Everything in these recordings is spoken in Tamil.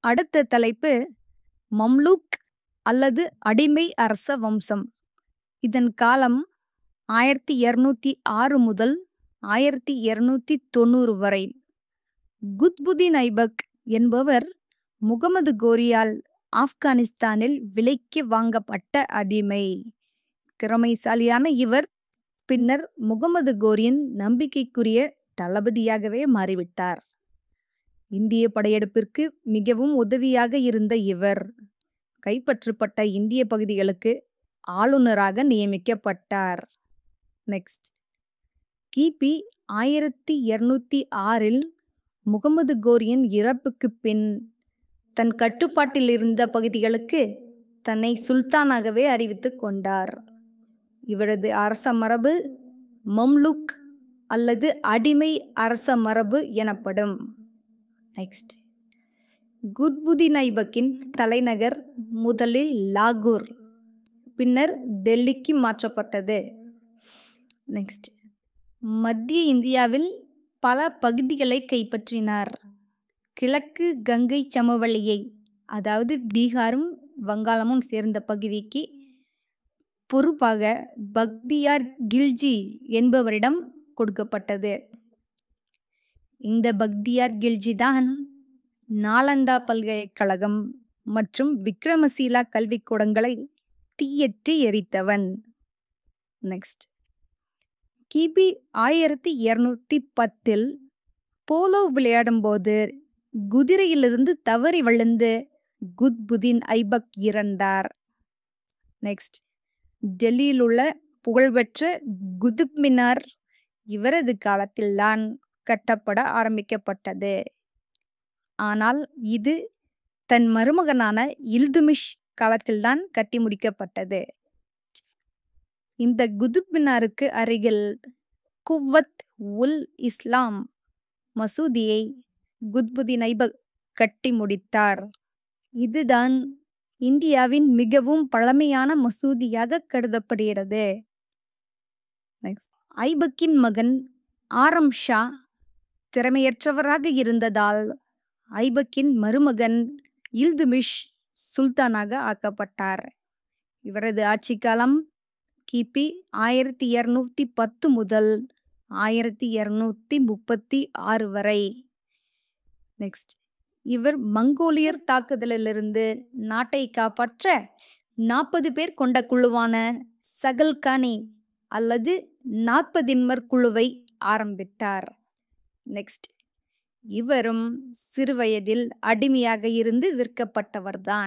அடுத்த தலைப்பு மம்லூக் அல்லது அடிமை அரச வம்சம் இதன் காலம் ஆயிரத்தி இருநூத்தி ஆறு முதல் ஆயிரத்தி இருநூத்தி தொண்ணூறு வரை குத்புதீன் ஐபக் என்பவர் முகமது கோரியால் ஆப்கானிஸ்தானில் விலைக்கு வாங்கப்பட்ட அடிமை திறமைசாலியான இவர் பின்னர் முகமது கோரியின் நம்பிக்கைக்குரிய தளபதியாகவே மாறிவிட்டார் இந்திய படையெடுப்பிற்கு மிகவும் உதவியாக இருந்த இவர் கைப்பற்றப்பட்ட இந்திய பகுதிகளுக்கு ஆளுநராக நியமிக்கப்பட்டார் நெக்ஸ்ட் கிபி ஆயிரத்தி இருநூத்தி ஆறில் முகமது கோரியின் இறப்புக்கு பின் தன் கட்டுப்பாட்டில் இருந்த பகுதிகளுக்கு தன்னை சுல்தானாகவே அறிவித்து கொண்டார் இவரது அரச மரபு மம்லுக் அல்லது அடிமை அரச மரபு எனப்படும் நெக்ஸ்ட் குட்புதீன் ஐபக்கின் தலைநகர் முதலில் லாகூர் பின்னர் டெல்லிக்கு மாற்றப்பட்டது நெக்ஸ்ட் மத்திய இந்தியாவில் பல பகுதிகளை கைப்பற்றினார் கிழக்கு கங்கை சமவெளியை அதாவது பீகாரும் வங்காளமும் சேர்ந்த பகுதிக்கு பொறுப்பாக பக்தியார் கில்ஜி என்பவரிடம் கொடுக்கப்பட்டது இந்த பக்தியார் கில்ஜி தான் நாலந்தா பல்கலைக்கழகம் மற்றும் விக்ரமசீலா கல்விக்கூடங்களை தீயற்றி எரித்தவன் நெக்ஸ்ட் கிபி ஆயிரத்தி இருநூத்தி பத்தில் போலோ விளையாடும்போது குதிரையிலிருந்து தவறி விழுந்து குத்புதீன் ஐபக் இறந்தார் நெக்ஸ்ட் டெல்லியில் உள்ள புகழ்பெற்ற குதுப் மினார் இவரது காலத்தில்தான் கட்டப்பட ஆரம்பிக்கப்பட்டது ஆனால் இது தன் மருமகனான இல்துமிஷ் காலத்தில்தான் கட்டி முடிக்கப்பட்டது இந்த குதுப் மினாருக்கு அருகில் குவத் உல் இஸ்லாம் மசூதியை குத்புதீன் ஐபக் கட்டி முடித்தார் இதுதான் இந்தியாவின் மிகவும் பழமையான மசூதியாக கருதப்படுகிறது ஐபக்கின் மகன் ஆரம் ஷா திறமையற்றவராக இருந்ததால் ஐபக்கின் மருமகன் இல்துமிஷ் சுல்தானாக ஆக்கப்பட்டார் இவரது ஆட்சி காலம் கிபி ஆயிரத்தி இருநூத்தி பத்து முதல் ஆயிரத்தி இருநூத்தி முப்பத்தி ஆறு வரை நெக்ஸ்ட் இவர் மங்கோலியர் தாக்குதலிலிருந்து நாட்டை காப்பாற்ற நாற்பது பேர் கொண்ட குழுவான சகல்கானி அல்லது நாற்பதின்மர் குழுவை ஆரம்பித்தார் நெக்ஸ்ட் இவரும் சிறுவயதில் அடிமையாக இருந்து விற்கப்பட்டவர்தான்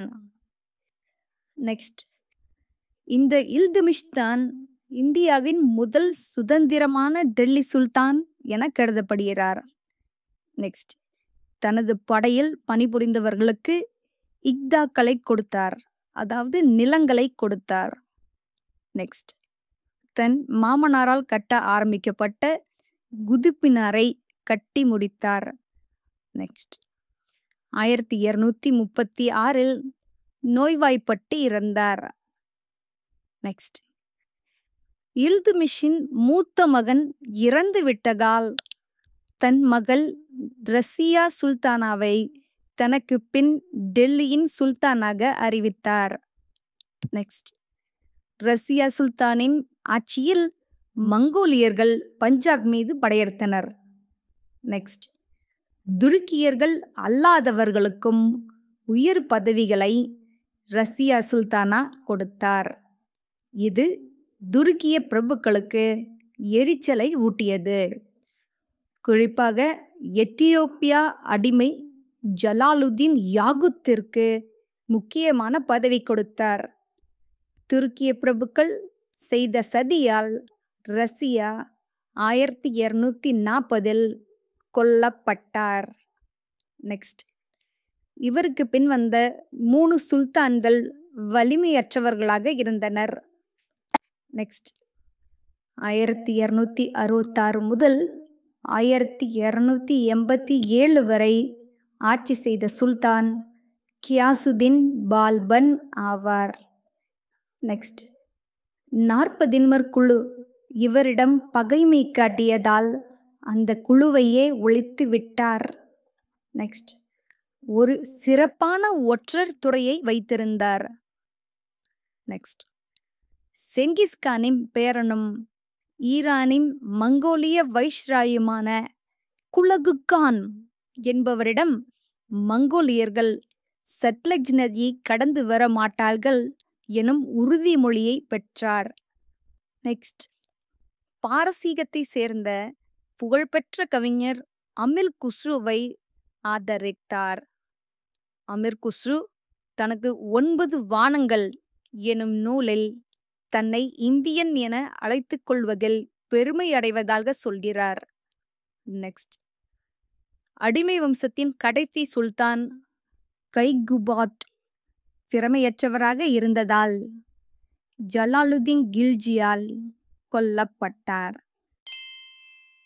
நெக்ஸ்ட் இந்த இல்துமிஷ் தான் இந்தியாவின் முதல் சுதந்திரமான டெல்லி சுல்தான் என கருதப்படுகிறார் நெக்ஸ்ட் தனது படையில் பணிபுரிந்தவர்களுக்கு இக்தாக்களை கொடுத்தார் அதாவது நிலங்களை கொடுத்தார் நெக்ஸ்ட் தன் மாமனாரால் கட்ட ஆரம்பிக்கப்பட்ட குதுப்பினாரை கட்டி முடித்தார் நெக்ஸ்ட் ஆயிரத்தி இருநூத்தி முப்பத்தி ஆறில் நோய்வாய்ப்பட்டு இறந்தார் நெக்ஸ்ட் இல்துமிஷின் மூத்த மகன் இறந்து விட்டதால் தன் மகள் ரசியா சுல்தானாவை தனக்கு பின் டெல்லியின் சுல்தானாக அறிவித்தார் நெக்ஸ்ட் ரஷ்யா சுல்தானின் ஆட்சியில் மங்கோலியர்கள் பஞ்சாப் மீது படையெடுத்தனர் நெக்ஸ்ட் துருக்கியர்கள் அல்லாதவர்களுக்கும் உயர் பதவிகளை ரஷ்யா சுல்தானா கொடுத்தார் இது துருக்கிய பிரபுக்களுக்கு எரிச்சலை ஊட்டியது குறிப்பாக எத்தியோப்பியா அடிமை ஜலாலுதீன் யாகுத்திற்கு முக்கியமான பதவி கொடுத்தார் துருக்கிய பிரபுக்கள் செய்த சதியால் ரஷ்யா ஆயிரத்தி இருநூத்தி நாற்பதில் கொல்லப்பட்டார் நெக்ஸ்ட் இவருக்கு பின் வந்த மூணு சுல்தான்கள் வலிமையற்றவர்களாக இருந்தனர் நெக்ஸ்ட் ஆயிரத்தி இரநூத்தி அறுபத்தாறு முதல் ஆயிரத்தி இரநூத்தி எண்பத்தி ஏழு வரை ஆட்சி செய்த சுல்தான் கியாசுதீன் பால்பன் ஆவார் நெக்ஸ்ட் நாற்பதின்மர் குழு இவரிடம் பகைமை காட்டியதால் அந்த குழுவையே ஒழித்து விட்டார் நெக்ஸ்ட் ஒரு சிறப்பான ஒற்றர் துறையை வைத்திருந்தார் நெக்ஸ்ட் செங்கிஸ்கானின் பேரனும் ஈரானின் மங்கோலிய வைஸ்ராயுமான குலகுக்கான் என்பவரிடம் மங்கோலியர்கள் சட்லஜ் நதியை கடந்து வர மாட்டார்கள் எனும் உறுதிமொழியை பெற்றார் நெக்ஸ்ட் பாரசீகத்தை சேர்ந்த புகழ்பெற்ற கவிஞர் அமிர் குஸ்ருவை ஆதரித்தார் அமிர் குஸ்ரு தனக்கு ஒன்பது வானங்கள் எனும் நூலில் தன்னை இந்தியன் என அழைத்துக் கொள்வதில் பெருமை அடைவதாக சொல்கிறார் நெக்ஸ்ட் அடிமை வம்சத்தின் கடைசி சுல்தான் கைகுபாட் திறமையற்றவராக இருந்ததால் ஜலாலுதீன் கில்ஜியால் கொல்லப்பட்டார்